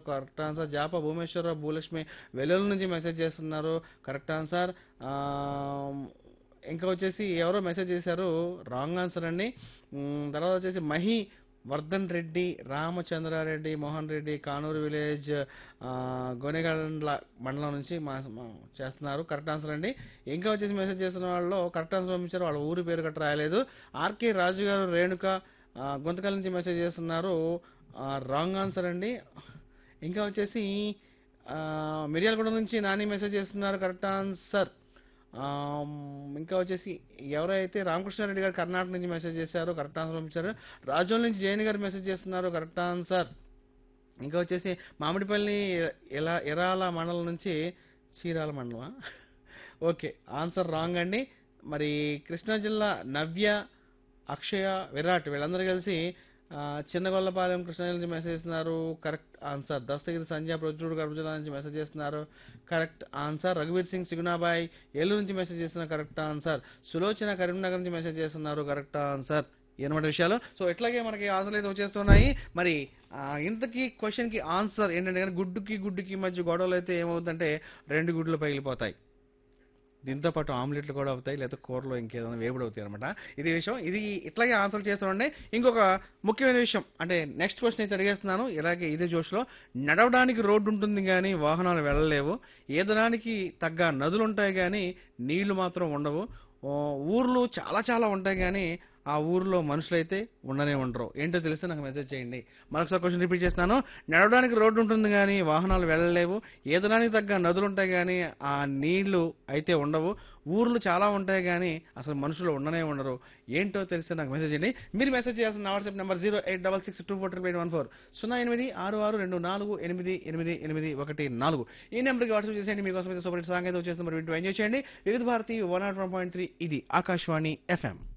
correct answer Japa Bhumeshwararao Bhulakshmi Vellula నుంచి message చేస్తున్నారు correct answer ఆ, ఇంకా వచ్చేసి ఎవరో మెసేజ్ చేశారు రాంగ్ ఆన్సర్ అండి మ్, తర్వాత వచ్చేసి మహి వర్ధన్ రెడ్డి రామచంద్రారెడ్డి మోహన్ రెడ్డి కానూరు విలేజ్ ఆ, గోనెగండ్ల మండలం నుంచి మా మా చేస్తున్నారు కరెక్ట్ ఆన్సర్ అండి ఇంకా వచ్చేసి మెసేజ్ చేస్తున్న వాళ్ళు కరెక్ట్ ఆన్సర్ పంపించారు వాళ్ళ ఊరి పేరు గట్రా రాయలేదు ఆర్కే రాజు గారు రేణుక ఆ, గుంతకల్ నుంచి మెసేజ్ చేస్తున్నారు రాంగ్ ఆన్సర్ అండి ఇంకా వచ్చేసి ఆ, మిర్యాలగూడ నుంచి నాని మెసేజ్ చేస్తున్నారు కరెక్ట్ ఆన్సర్ ఆమ్, ఇంకా వచ్చేసి ఎవరైతే రామకృష్ణారెడ్డి గారు కర్ణాటక నుంచి మెసేజ్ చేశారో కరెక్ట్ ఆన్సర్ పంపించారు రాజోల్ నుంచి జైన్ గారు మెసేజ్ చేస్తున్నారు కరెక్ట్ ఆన్సర్ ఇంకా వచ్చేసి మామిడిపల్లి ఎలా ఎరాల మండలం నుంచి చీరాల మండలమా ఓకే ఆన్సర్ రాంగ్ అండి మరి కృష్ణా జిల్లా నవ్య అక్షయ విరాట్ వీళ్ళందరూ కలిసి ఆ, చిన్నగొల్లపాలెం కృష్ణా జిల్లా నుంచి మెసేజ్ చేస్తున్నారు కరెక్ట్ ఆన్సర్ దస్తగిరి సంజయ్ ప్రొద్దుడు కడప జిల్లా నుంచి మెసేజ్ చేస్తున్నారు కరెక్ట్ ఆన్సర్ రఘువీర్ సింగ్ సిగునాబాయ్ ఏలూరు నుంచి మెసేజ్ చేస్తున్నారు కరెక్ట్ ఆన్సర్ సులోచన కరీంనగర్ నుంచి మెసేజ్ చేస్తున్నారు కరెక్ట్ ఆన్సర్ ఎనమాట విషయాలు సో ఇట్లాగే మనకి ఆన్సర్లు అయితే వచ్చేస్తున్నాయి మరి ఆ, ఇంతకీ క్వశ్చన్ కి ఆన్సర్ ఏంటంటే కనుక గుడ్డుకి గుడ్డుకి మధ్య గొడవలు అయితే ఏమవుతుందంటే రెండు గుడ్లు పగిలిపోతాయి దీంతో పాటు ఆమ్లెట్లు కూడా అవుతాయి లేదా కూరలో ఇంకేదైనా వేపుడు అవుతాయి అనమాట ఇది విషయం ఇది ఇట్లాగే ఆన్సర్ చేస్తుండే ఇంకొక ముఖ్యమైన విషయం అంటే నెక్స్ట్ క్వశ్చన్ అయితే అడిగేస్తున్నాను ఇలాగే ఇదే జోష్లో నడవడానికి రోడ్డు ఉంటుంది కానీ వాహనాలు వెళ్ళలేవు ఈదడానికి తగ్గ నదులు ఉంటాయి కానీ నీళ్లు మాత్రం ఉండవు ఓ, ఊర్లు చాలా చాలా ఉంటాయి కానీ ఆ ఊర్లో మనుషులైతే ఉండనే ఉండరు ఏంటో తెలిస్తే నాకు మెసేజ్ చేయండి మరొకసారి క్వశ్చన్ రిపీట్ చేస్తాను నడవడానికి రోడ్డు ఉంటుంది కానీ వాహనాలు వెళ్ళలేవు ఈదడానికి తగ్గ నదులు ఉంటాయి కానీ ఆ నీళ్లు అయితే ఉండవు ఊర్లు చాలా ఉంటాయి కానీ అసలు మనుషులు ఉండనే ఉండరు ఏంటో తెలిస్తే నాకు మెసేజ్ చేయండి మీరు మెసేజ్ చేయాల్సిన నా WhatsApp number zero eight double six two four triple eight one four సున్నా ఎనిమిది ఆరు ఆరు రెండు నాలుగు ఎనిమిది ఎనిమిది ఎనిమిది ఒకటి నాలుగు ఈ నెంబర్కి వాట్సాప్ చేసేయండి మీకోసం అయితే సూపర్ హిట్ సాంగ్ అయితే వచ్చేస్తుంది మరి వింటూ ఎంజాయ్ చేయండి Vividh Bharati one not one point three ఇది ఆకాశవాణి ఎఫ్ఎం